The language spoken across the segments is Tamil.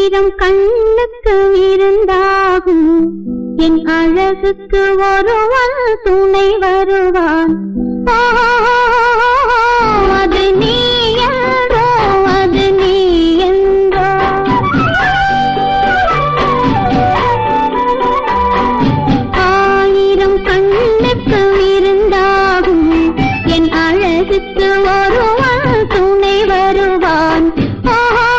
ஆயிரம் கண்ணுக்கு விருந்தாகும் என் அழகுக்கு ஒருவன் துணை வருவான் ஆ, அது நீ என்றோ அது நீ என்றோ ஆயிரம் கண்ணுக்கு விருந்தாகும் என் அழகுக்கு ஒருவன் துணை வருவான் ஆ,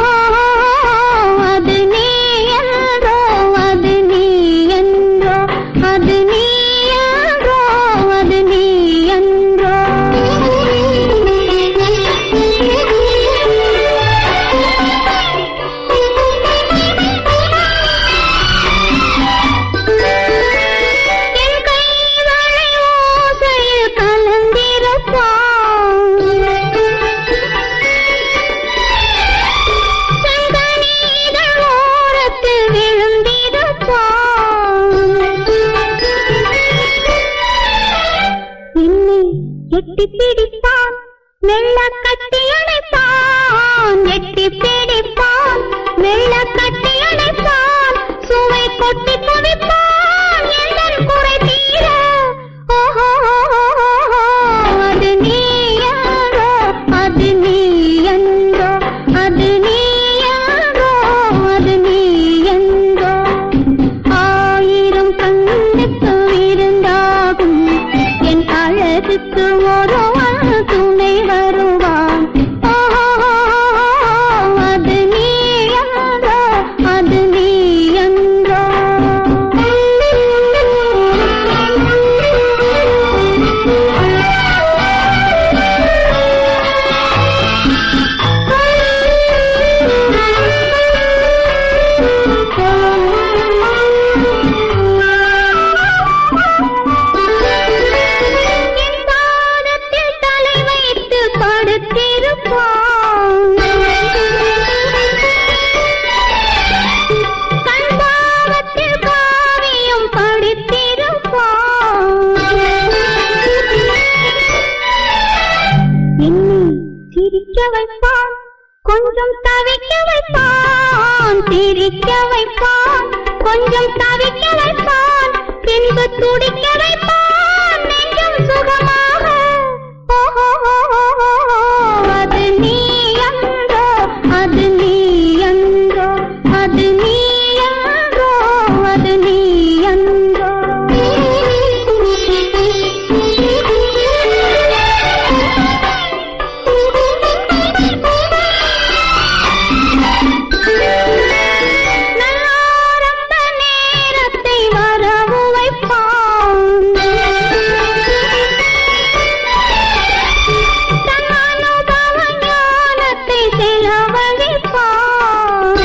அது நீ என்றோ அது நீ என்றோ அது நீ என்றோ அது நீ என்றோ என் கைவளை ஓசையில் கலந்திருப்பான் செங்கனீதழ் ஓரத்தில் விழுந்திருப்பான் என்னை எட்டி பிடிப்பான் மெல்ல கட்டி அணைப்பான் எட்டி பிடிப்பான் மெல்ல கட்டி அணைப்பான் சுவை கொட்டி குவிப்பான் எந்தன் குறை தீர ஓஹோ அது நீ யாரோ அது நீ என்றோ அது நீ யாரோ அது நீ என்றோ ஆயிரம் கண்ணுக்கு விருந்தாகும் என் அழகுக்கு ஒருவன் துணை வருவான் ஆ, அது நீ என்றோ அது நீ என்றோ என் பாதத்தில் தலை வைத்து படுத்திருப்பான் கண் பாவத்தில் காவியம் படித்திருப்பான் என்னை சிரிக்க வைப்பான் கொஞ்சம் தவிக்க வைப்பான் சிரிக்க வைப்பான் கொஞ்சம் தவிக்க வைப்பான் பின்பு துடிக்க வைப்பான் நெஞ்சம் சுகமாக ஓஹோ அது நீ என்றோ அது நீ என்றோ அது நீ என்றோ அது நீ என்றோ நாரம்ப நேரத்தை வரவு வைப்பான் தன் அனுபவ ஞானத்தை செலவழிப்பான்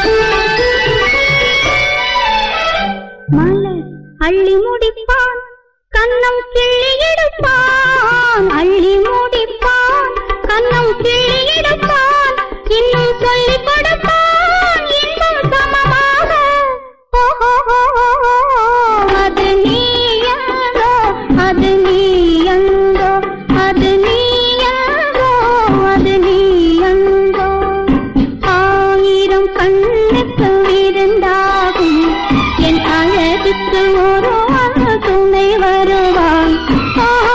மலர் அள்ளி முடிப்பான் கன்னம் கிள்ளி எடுப்பான் அள்ளி முடிப்பான் கன்னம் கிள்ளி எடுப்பான் இன்னும் சொல்லிக் கொடுப்பான் இன்பம் சமமாக ஓஹோ அது நீ யாரோ அது நீ என்றோ அது நீ யாரோ அது நீ என்றோ ஆயிரம் கண்ணுக்கு விருந்தாகும் என் அழகுக்கு ஒரு துணை வருவான் ஆ